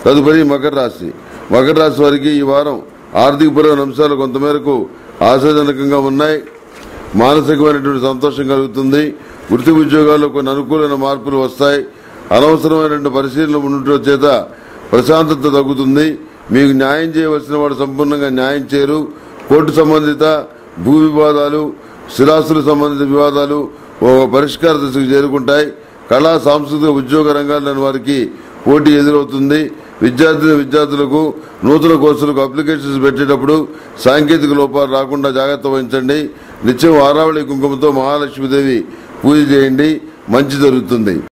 తదుపరి మకర రాశి మకర రాశి వారికి ఈ వారం ఆర్థికపరమైన అంశాలు కొంతమేరకు ఆశాజనకంగా ఉన్నాయి మానసికమైనటువంటి సంతోషం కలుగుతుంది వృత్తి ఉద్యోగాల్లో కొన్ని అనుకూలమైన మార్పులు వస్తాయి అనవసరమైనటువంటి పరిశీలన ఉండటం చేత ప్రశాంతత తగ్గుతుంది మీకు న్యాయం చేయవలసిన వాడు సంపూర్ణంగా న్యాయం చేయరు కోర్టు సంబంధిత భూ వివాదాలు స్థిరాస్తుల సంబంధిత వివాదాలు ఒక పరిష్కార దశకు చేరుకుంటాయి కళా సాంస్కృతిక ఉద్యోగ రంగాల్లోని వారికి పోటీ ఎదురవుతుంది విద్యార్థి విద్యార్థులకు నూతన కోర్సులకు అప్లికేషన్స్ పెట్టేటప్పుడు సాంకేతిక లోపాలు రాకుండా జాగ్రత్త వహించండి నిత్యం ఆరావళి కుంకుమతో మహాలక్ష్మీదేవి పూజ చేయండి మంచి జరుగుతుంది